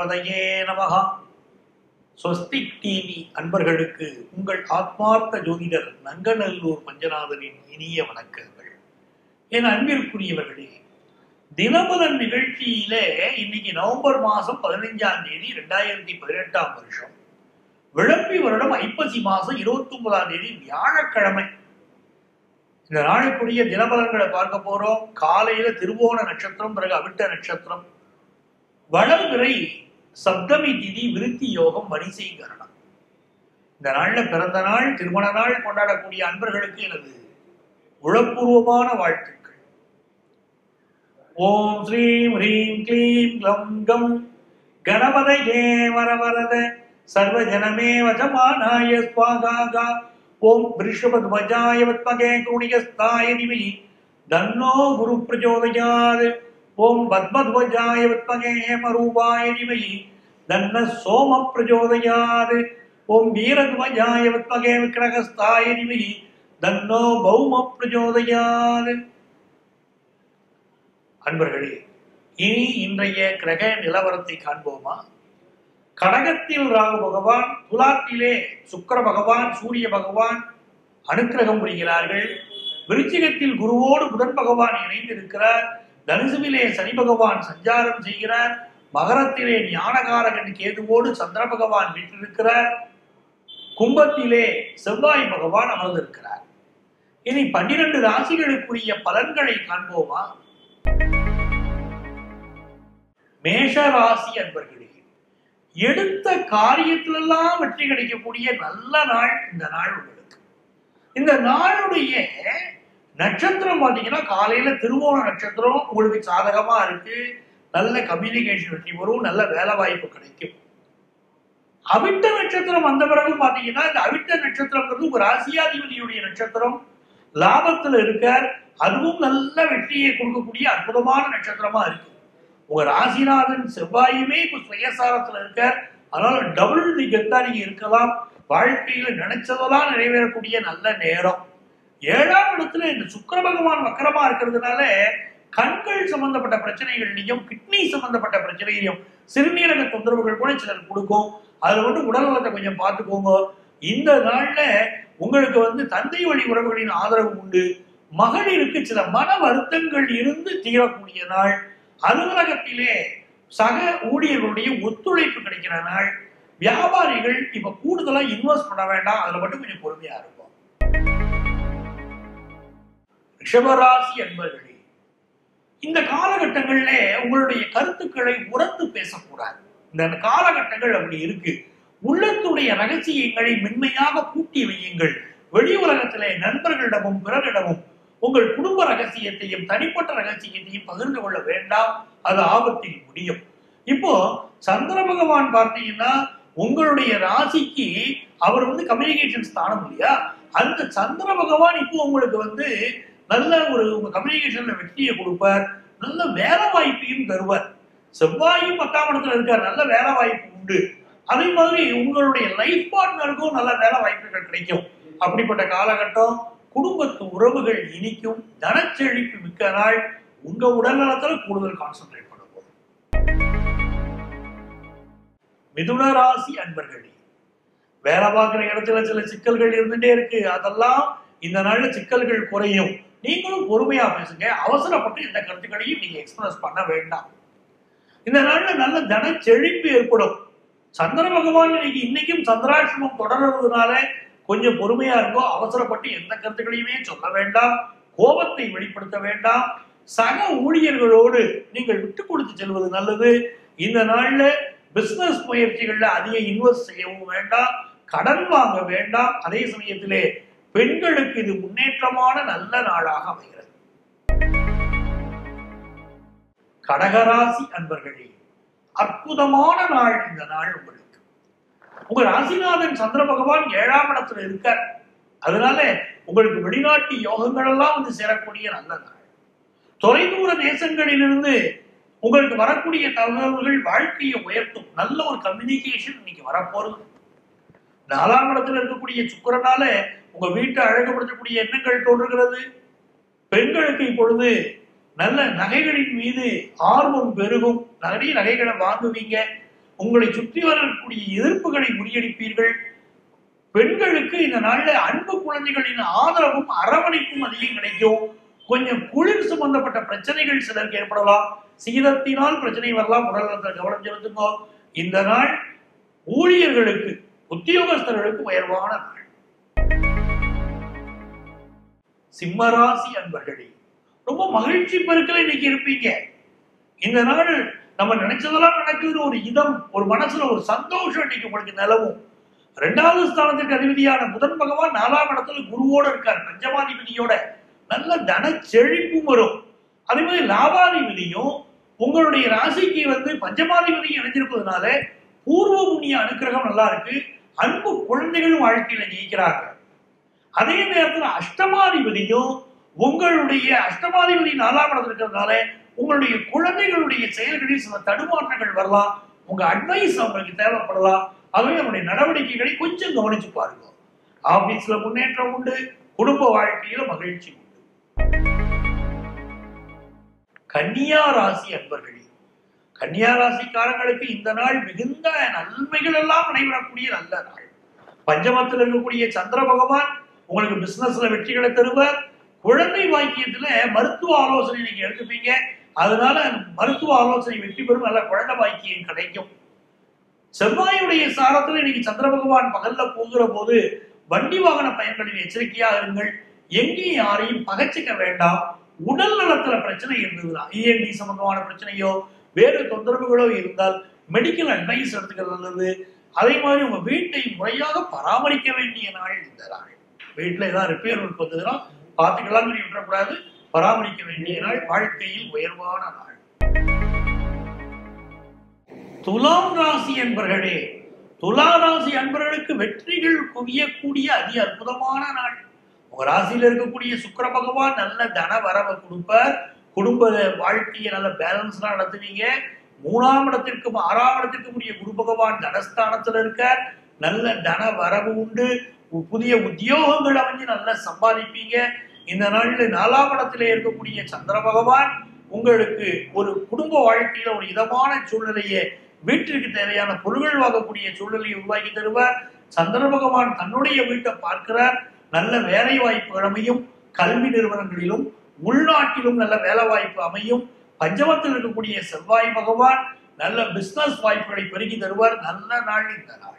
கணபதையே நமகா ஸ்வஸ்திக் டிவி அன்பர்களுக்கு உங்கள் ஆத்மார்த்த ஜோதிடர் நங்கநல்லூர் பஞ்சநாதனின் இனிய வணக்கங்கள் என் அன்பிற்குரியவர்களே தினபலன் நிகழ்ச்சியிலே இன்னைக்கு நவம்பர் மாசம் பதினைஞ்சாம் தேதி ரெண்டாயிரத்தி பதினெட்டாம் வருஷம் விளம்பி வருடம் ஐப்பசி மாசம் இருபத்தி ஒன்பதாம் தேதி வியாழக்கிழமை இந்த நாளுக்குரிய தினபலன்களை பார்க்க போறோம் காலையில திருவோண நட்சத்திரம் பிறகு அவிட்ட நட்சத்திரம் வளர்பிறை சப்தமி திதி விருத்தி யோகம் வரிசை கரணம் இந்த நாள்ல பிறந்த நாள் திருமண நாள் கொண்டாடக்கூடிய அன்பர்களுக்கு எனது உளப்பூர்வமான வாழ்த்துக்கள் ஓம் ஸ்ரீம் ஹ்ரீம் க்ளீம் க்ளம் கம் கணபதையே வரவரத சர்வ ஜனமே வசமானாய ஸ்வாகாகா ஓம் விருஷபத்வஜாய வத்மகே குணிகஸ்தாய திமி தன்னோ குரு பிரச்சோதயாத் ஓம் பத்மத்வஜாய வித்மகே ஹேமரூபாய திமி தன்ன சோம பிரச்சோதயாத் ஓம் வீரத்வஜாய வித்மகே விக்கிரகஸ்தாய திமி தன்னோ பௌம பிரச்சோதயாத் அன்பர்களே இனி இன்றைய கிரக நிலவரத்தை காண்போமா கடகத்தில் ராகு பகவான் துலாத்திலே சுக்கர பகவான் சூரிய பகவான் அனுக்கிரகம் புரிகிறார்கள் விருச்சிகத்தில் குருவோடு புதன் பகவான் இணைந்திருக்கிறார் தனுசுவிலே சனி பகவான் சஞ்சாரம் செய்கிறார் மகரத்திலே ஞானகாரகன் கேதுவோடு சந்திர பகவான் வீற்றிருக்கிறார் கும்பத்திலே செவ்வாய் பகவான் அமர்ந்திருக்கிறார் இனி பன்னிரண்டு ராசிகளுக்குரிய பலன்களை காண்போமா மேஷ ராசி அன்பர்களே எடுத்த காரியத்திலெல்லாம் வெற்றி கிடைக்கக்கூடிய நல்ல நாள் இந்த நாள் உங்களுக்கு இந்த நாளுடைய நட்சத்திரம் பார்த்தீங்கன்னா காலையில திருவோண நட்சத்திரம் உங்களுக்கு சாதகமா இருக்கு நல்ல கம்யூனிகேஷன் வெற்றி வரும் நல்ல வேலை வாய்ப்பு கிடைக்கும் அவிட்ட நட்சத்திரம் வந்த பிறகு பாத்தீங்கன்னா இந்த அவிட்ட நட்சத்திரம்ங்கிறது உங்க ராசியாதிபதியுடைய நட்சத்திரம் லாபத்துல இருக்கார் அதுவும் நல்ல வெற்றியை கொடுக்கக்கூடிய அற்புதமான நட்சத்திரமா இருக்கு உங்க ராசிநாதன் செவ்வாயுமே இப்ப சுயசாரத்துல இருக்கார் அதனால டபுள் தி கெத்தா நீங்க இருக்கலாம் வாழ்க்கையில நினைச்சதெல்லாம் நிறைவேறக்கூடிய நல்ல நேரம் ஏழாம் இடத்துல இந்த சுக்கர பகவான் வக்கரமா இருக்கிறதுனால கண்கள் சம்பந்தப்பட்ட பிரச்சனைகள்லையும் கிட்னி சம்பந்தப்பட்ட பிரச்சனைகளையும் சிறுநீரக தொந்தரவுகள் கூட சிலர் கொடுக்கும் அதுல வந்து உடல் நலத்தை கொஞ்சம் பார்த்துக்கோங்க இந்த நாள்ல உங்களுக்கு வந்து தந்தை வழி உறவுகளின் ஆதரவு உண்டு மகளிருக்கு சில மன வருத்தங்கள் இருந்து தீரக்கூடிய நாள் அலுவலகத்திலே சக ஊழியர்களுடைய ஒத்துழைப்பு கிடைக்கிற நாள் வியாபாரிகள் இப்ப கூடுதலா இன்வெஸ்ட் பண்ண வேண்டாம் அதுல மட்டும் கொஞ்சம் பொறுமையா இருக்கும் ரிஷபராசி அன்பர்களே இந்த காலகட்டங்கள்ல உங்களுடைய கருத்துக்களை உரத்து பேசக்கூடாது இந்த காலகட்டங்கள் அப்படி இருக்கு உள்ளத்துடைய ரகசியங்களை மென்மையாக பூட்டி வையுங்கள் வெளி உலகத்திலே நண்பர்களிடமும் பிறரிடமும் உங்கள் குடும்ப ரகசியத்தையும் தனிப்பட்ட ரகசியத்தையும் பகிர்ந்து கொள்ள வேண்டாம் அது ஆபத்தில் முடியும் இப்போ சந்திர பகவான் பார்த்தீங்கன்னா உங்களுடைய ராசிக்கு அவர் வந்து கம்யூனிகேஷன் ஸ்தானம் இல்லையா அந்த சந்திர பகவான் இப்போ உங்களுக்கு வந்து நல்ல ஒரு உங்க கம்யூனிகேஷன்ல வெற்றியை கொடுப்பார் நல்ல வேலை வாய்ப்பையும் தருவார் செவ்வாயும் பத்தாம் இடத்துல இருக்கார் நல்ல வேலை வாய்ப்பு உண்டு அதே மாதிரி உங்களுடைய லைஃப் பார்ட்னருக்கும் நல்ல வேலை வாய்ப்புகள் கிடைக்கும் அப்படிப்பட்ட காலகட்டம் குடும்பத்து உறவுகள் இனிக்கும் தனச்செழிப்பு மிக்க நாள் உங்க உடல் நலத்துல கூடுதல் கான்சென்ட்ரேட் பண்ணுவோம் மிதுன ராசி அன்பர்களே வேலை பார்க்குற இடத்துல சில சிக்கல்கள் இருந்துட்டே இருக்கு அதெல்லாம் இந்த நாள்ல சிக்கல்கள் குறையும் நீங்களும் பொறுமையா பேசுங்க அவசரப்பட்டு இந்த கருத்துக்களையும் நீங்க எக்ஸ்பிரஸ் பண்ண வேண்டாம் இந்த நாள்ல நல்ல தன செழிப்பு ஏற்படும் சந்திர பகவான் இன்னைக்கு இன்னைக்கும் சந்திராசிரமம் தொடர்றதுனால கொஞ்சம் பொறுமையா இருக்கும் அவசரப்பட்டு எந்த கருத்துக்களையுமே சொல்ல வேண்டாம் கோபத்தை வெளிப்படுத்த வேண்டாம் சக ஊழியர்களோடு நீங்கள் விட்டு கொடுத்து செல்வது நல்லது இந்த நாள்ல பிசினஸ் முயற்சிகள்ல அதிக இன்வெஸ்ட் செய்யவும் வேண்டாம் கடன் வாங்க வேண்டாம் அதே சமயத்திலே பெண்களுக்கு இது முன்னேற்றமான நல்ல நாளாக அமைகிறது கடகராசி அன்பர்களே அற்புதமான நாள் இந்த நாள் உங்களுக்கு உங்க ராசிநாதன் சந்திர பகவான் ஏழாம் இடத்துல இருக்கார் அதனால உங்களுக்கு வெளிநாட்டு யோகங்கள் எல்லாம் வந்து சேரக்கூடிய நல்ல நாள் தொலைதூர தேசங்களிலிருந்து உங்களுக்கு வரக்கூடிய தகவல்கள் வாழ்க்கையை உயர்த்தும் நல்ல ஒரு கம்யூனிகேஷன் இன்னைக்கு வரப்போறது நாலாம் இடத்துல இருக்கக்கூடிய சுக்கரனால உங்க வீட்டை அழகுபடுத்தக்கூடிய எண்ணங்கள் தோன்றுகிறது பெண்களுக்கு இப்பொழுது நல்ல நகைகளின் மீது ஆர்வம் பெருகும் நிறைய நகைகளை வாங்குவீங்க உங்களை சுற்றி வரக்கூடிய எதிர்ப்புகளை முறியடிப்பீர்கள் பெண்களுக்கு இந்த நாள்ல அன்பு குழந்தைகளின் ஆதரவும் அரவணைப்பும் அதிகம் கிடைக்கும் கொஞ்சம் குளிர் சம்பந்தப்பட்ட பிரச்சனைகள் சிலருக்கு ஏற்படலாம் சீதத்தினால் பிரச்சனை வரலாம் உடல் நலத்தில் கவனம் செலுத்துங்க இந்த நாள் ஊழியர்களுக்கு உத்தியோகஸ்தர்களுக்கு உயர்வான நாள் சிம்மராசி அன்பர்களே ரொம்ப மகிழ்ச்சி பெருக்கல இன்னைக்கு இருப்பீங்க இந்த நாள் நம்ம நினைச்சதெல்லாம் நடக்குது ஒரு இதம் ஒரு மனசுல ஒரு சந்தோஷம் இன்னைக்கு உங்களுக்கு நிலவும் ரெண்டாவது ஸ்தானத்துக்கு அதிபதியான புதன் பகவான் நாலாம் இடத்துல குருவோட இருக்கார் பஞ்சமாதிபதியோட நல்ல தன செழிப்பும் வரும் அதே மாதிரி லாபாதிபதியும் உங்களுடைய ராசிக்கு வந்து பஞ்சமாதிபதியும் இணைஞ்சிருப்பதனால பூர்வ புண்ணிய அனுக்கிரகம் நல்லா இருக்கு அன்பு குழந்தைகளும் வாழ்க்கையில ஜெயிக்கிறாங்க அதே நேரத்துல அஷ்டமாதிபதியும் உங்களுடைய அஷ்டமாதிபதி நாலாம் இடத்துல இருக்கிறதுனால உங்களுடைய குழந்தைகளுடைய செயல்களில் சில தடுமாற்றங்கள் வரலாம் உங்க அட்வைஸ் அவங்களுக்கு தேவைப்படலாம் ஆகவே நம்முடைய நடவடிக்கைகளை கொஞ்சம் கவனிச்சு பாருங்க ஆபீஸ்ல முன்னேற்றம் உண்டு குடும்ப வாழ்க்கையில மகிழ்ச்சி உண்டு கன்னியா ராசி அன்பர்களே கன்னியா ராசிக்காரங்களுக்கு இந்த நாள் மிகுந்த நன்மைகள் எல்லாம் நடைபெறக்கூடிய நல்ல நாள் பஞ்சமத்தில் இருக்கக்கூடிய சந்திர பகவான் உங்களுக்கு பிசினஸ்ல வெற்றிகளை தருவார் குழந்தை பாக்கியத்துல மருத்துவ ஆலோசனை நீங்க எடுத்துப்பீங்க அதனால மருத்துவ ஆலோசனை வெற்றி பெறும் நல்ல குழந்தை பாக்கியம் கிடைக்கும் செவ்வாயுடைய சாரத்துல இன்னைக்கு சந்திர பகவான் பகல்ல போகிற போது வண்டி வாகன பயன்களில் எச்சரிக்கையாக இருங்கள் எங்கேயும் யாரையும் பகைச்சிக்க வேண்டாம் உடல் நலத்துல பிரச்சனை இருந்ததுன்னா இஎன்டி சம்பந்தமான பிரச்சனையோ வேறு தொந்தரவுகளோ இருந்தால் மெடிக்கல் அட்வைஸ் எடுத்துக்கிறது நல்லது அதே மாதிரி உங்க வீட்டை முறையாக பராமரிக்க வேண்டிய நாள் இந்த நாள் வீட்டுல ஏதாவது ரிப்பேர் ஒர்க் வந்ததுன்னா பார்த்துக்கலாம் சொல்லி விட்டுறக்கூடாது பராமரிக்க வேண்டிய நாள் வாழ்க்கையில் உயர்வான நாள் துலாம் ராசி என்பர்களே துலா ராசி அன்பர்களுக்கு வெற்றிகள் குவியக்கூடிய அதி அற்புதமான நாள் உங்க ராசியில இருக்கக்கூடிய சுக்கிர பகவான் நல்ல தன வரவை கொடுப்பார் குடும்ப வாழ்க்கையை நல்ல பேலன்ஸ்டா நடத்துவீங்க மூணாம் இடத்திற்கும் ஆறாம் இடத்திற்கும் உரிய குரு பகவான் தனஸ்தானத்துல இருக்கார் நல்ல தன வரவு உண்டு உ- புதிய உத்தியோகங்கள் அமைஞ்சு நல்லா சம்பாதிப்பீங்க இந்த நாள்ல நாலாம் இடத்துல இருக்கக்கூடிய சந்திர பகவான் உங்களுக்கு ஒரு குடும்ப வாழ்க்கையில ஒரு இதமான சூழ்நிலையை வீட்டிற்கு தேவையான பொருள்கள் வாங்கக்கூடிய சூழ்நிலையை உருவாக்கி தருவார் சந்திர பகவான் தன்னுடைய வீட்டை பார்க்கிறார் நல்ல வேலை வாய்ப்பு அமையும் கல்வி நிறுவனங்களிலும் உள்நாட்டிலும் நல்ல வேலை வாய்ப்பு அமையும் பஞ்சமத்தில் இருக்கக்கூடிய செவ்வாய் பகவான் நல்ல பிசினஸ் வாய்ப்புகளை பெருக்கி தருவார் நல்ல நாள் இந்த நாள்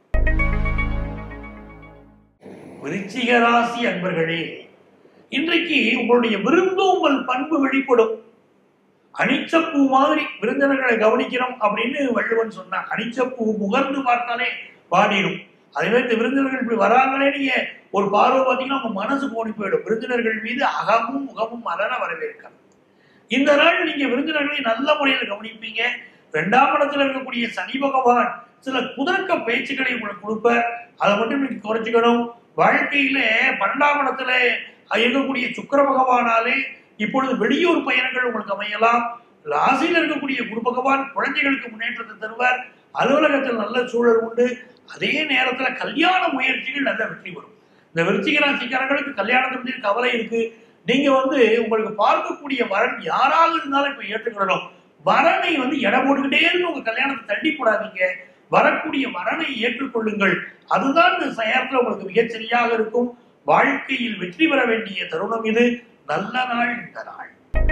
விருச்சிக ராசி அன்பர்களே இன்றைக்கு உங்களுடைய விருந்தோம்பல் பண்பு வெளிப்படும் அனிச்சப்பூ மாதிரி விருந்தினர்களை கவனிக்கிறோம் அப்படின்னு வள்ளுவன் சொன்னான் அனிச்சப்பூ முகர்ந்து பார்த்தாலே வாடிடும் அதே மாதிரி இந்த விருந்தினர்கள் இப்படி வராங்களே நீங்க ஒரு பார்வை பார்த்தீங்கன்னா உங்க மனசு போனி போயிடும் விருந்தினர்கள் மீது அகமும் முகமும் மலர வரவேற்கணும் இந்த நாள் நீங்க விருந்தினர்களை நல்ல முறையில் கவனிப்பீங்க ரெண்டாம் இடத்துல இருக்கக்கூடிய சனி பகவான் சில குதர்க்க பேச்சுக்களை உங்களுக்கு கொடுப்பார் அதை மட்டும் நீங்க குறைச்சிக்கணும் வாழ்க்கையில பன்னெண்டாம் இடத்துல இருக்கக்கூடிய சுக்கிர பகவானாலே இப்பொழுது வெளியூர் பயணங்கள் உங்களுக்கு அமையலாம் ராசியில் இருக்கக்கூடிய குரு பகவான் குழந்தைகளுக்கு முன்னேற்றத்தை தருவார் அலுவலகத்தில் நல்ல சூழல் உண்டு அதே நேரத்துல கல்யாண முயற்சிகள் நல்ல வெற்றி வரும் இந்த விருச்சிக ராசிக்காரங்களுக்கு கல்யாணத்தை பற்றி கவலை இருக்கு நீங்க வந்து உங்களுக்கு பார்க்கக்கூடிய வரன் யாராக இருந்தாலும் இப்ப ஏற்றுக்கிடணும் வரனை வந்து எடை போட்டுக்கிட்டே இருந்து உங்க கல்யாணத்தை தள்ளி போடாதீங்க வரக்கூடிய வரனை ஏற்றுக்கொள்ளுங்கள் அதுதான் இந்த நேரத்துல உங்களுக்கு மிகச்சரியாக இருக்கும் வாழ்க்கையில் வெற்றி பெற வேண்டிய தருணம் இது நல்ல நாள் இந்த நாள்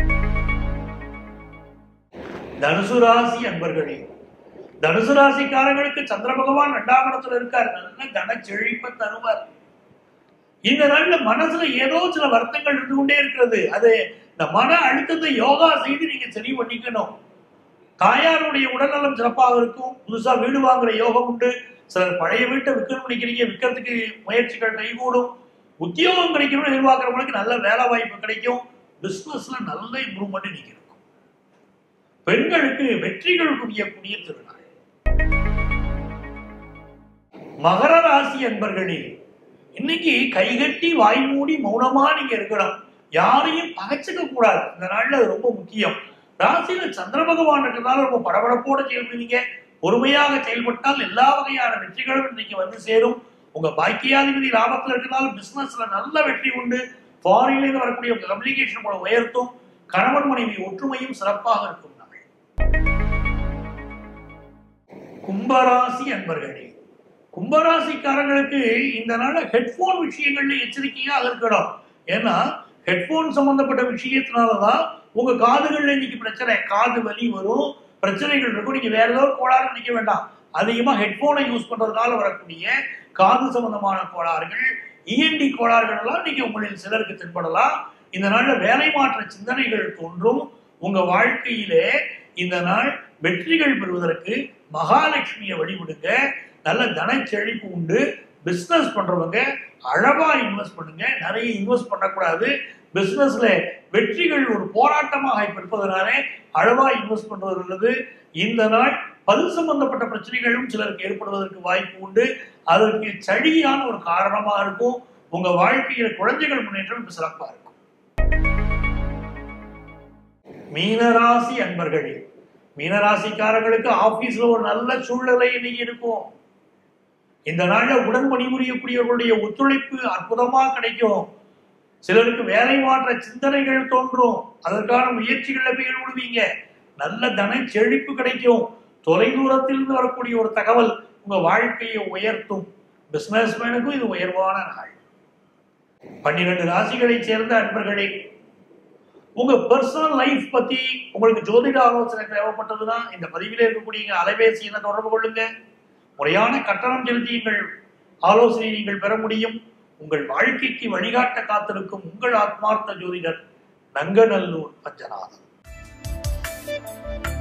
தனுசு ராசி அன்பர்களே தனுசு ராசிக்காரங்களுக்கு சந்திர பகவான் இரண்டாம் இடத்துல இருக்கார் நல்ல தன செழிப்பை தருவார் இந்த நாள்ல மனசுல ஏதோ சில வருத்தங்கள் இருந்து கொண்டே இருக்கிறது அது இந்த மன அழுத்தத்தை யோகா செய்து நீங்க சரி பண்ணிக்கணும் தாயாருடைய உடல்நலம் சிறப்பாக இருக்கும் புதுசா வீடு வாங்குற யோகம் உண்டு சிலர் பழைய வீட்டை விற்கணும்னு நினைக்கிறீங்க விற்கிறதுக்கு முயற்சிகள் கைகூடும் உத்தியோகம் கிடைக்கணும்னு எதிர்பார்க்கிறவங்களுக்கு நல்ல வேலை வாய்ப்பு கிடைக்கும் பிசினஸ்ல நல்ல இம்ப்ரூவ்மெண்ட் இன்னைக்கு இருக்கும் பெண்களுக்கு வெற்றிகள் குவியக்கூடிய திருநாள் மகர ராசி அன்பர்களே இன்னைக்கு கைகட்டி வாய் மூடி மௌனமா நீங்க இருக்கணும் யாரையும் பகைச்சுக்க கூடாது இந்த நாள்ல அது ரொம்ப முக்கியம் ராசியில சந்திர பகவான் இருக்கிறதால ரொம்ப படபடப்போட செயல்படுவீங்க பொறுமையாக செயல்பட்டால் எல்லா வகையான வெற்றிகளும் இன்னைக்கு வந்து சேரும் உங்க பாக்கியாதிபதி லாபத்துல இருக்கிறதால பிசினஸ்ல நல்ல வெற்றி உண்டு ஃபாரின்ல இருந்து வரக்கூடிய உங்க கம்யூனிகேஷன் உங்களை உயர்த்தும் கணவன் மனைவி ஒற்றுமையும் சிறப்பாக இருக்கும் நாள் கும்பராசி அன்பர்களே கும்பராசிக்காரங்களுக்கு இந்த நாள் ஹெட்போன் விஷயங்கள்ல எச்சரிக்கையாக இருக்கணும் ஏன்னா ஹெட்போன் சம்பந்தப்பட்ட விஷயத்தினாலதான் உங்க காதுகள்ல இன்னைக்கு பிரச்சனை காது வலி வரும் பிரச்சனைகள் இருக்கும் நீங்க வேற ஏதோ ஒரு கோளாறு நினைக்க வேண்டாம் அதிகமா ஹெட்போனை யூஸ் பண்றதுனால வரக்கூடிய காது சம்பந்தமான கோளாறுகள் இஎன்டி கோளாறுகள் எல்லாம் இன்னைக்கு உங்களில் சிலருக்கு தென்படலாம் இந்த நாள்ல வேலை மாற்ற சிந்தனைகள் தோன்றும் உங்க வாழ்க்கையிலே இந்த நாள் வெற்றிகள் பெறுவதற்கு மகாலட்சுமியை வழிபடுங்க நல்ல தன செழிப்பு உண்டு பிசினஸ் பண்றவங்க அழகா இன்வெஸ்ட் பண்ணுங்க நிறைய இன்வெஸ்ட் பண்ணக்கூடாது பிசினஸ்ல வெற்றிகள் ஒரு போராட்டமாக இப்ப இருப்பதனாலே அளவா இன்வெஸ்ட் பண்றது நல்லது இந்த நாள் பல் சம்பந்தப்பட்ட பிரச்சனைகளும் சிலருக்கு ஏற்படுவதற்கு வாய்ப்பு உண்டு அதற்கு சளியான ஒரு காரணமா இருக்கும் உங்க வாழ்க்கையில குழந்தைகள் முன்னேற்றம் சிறப்பா இருக்கும் மீனராசி அன்பர்களே மீனராசிக்காரங்களுக்கு ஆபீஸ்ல ஒரு நல்ல சூழ்நிலை இன்னைக்கு இருக்கும் இந்த நாள்ல உடன் பணிபுரியக்கூடியவர்களுடைய ஒத்துழைப்பு அற்புதமா கிடைக்கும் சிலருக்கு வேலை மாற்ற சிந்தனைகள் தோன்றும் அதற்கான முயற்சிகள்ல போய் ஈடுபடுவீங்க நல்ல தன செழிப்பு கிடைக்கும் தொலை தூரத்திலிருந்து வரக்கூடிய ஒரு தகவல் உங்க வாழ்க்கையை உயர்த்தும் பிசினஸ் மேனுக்கும் இது உயர்வான நாள் பன்னிரண்டு ராசிகளை சேர்ந்த அன்பர்களே உங்க பர்சனல் லைஃப் பத்தி உங்களுக்கு ஜோதிட ஆலோசனை தேவைப்பட்டதுன்னா இந்த பதிவிலே இருக்கக்கூடிய எங்க அலைபேசி என தொடர்பு கொள்ளுங்க முறையான கட்டணம் செலுத்தியுங்கள் ஆலோசனை நீங்கள் பெற முடியும் உங்கள் வாழ்க்கைக்கு வழிகாட்ட காத்திருக்கும் உங்கள் ஆத்மார்த்த ஜோதிடர் நங்கநல்லூர் பஞ்சநாதன்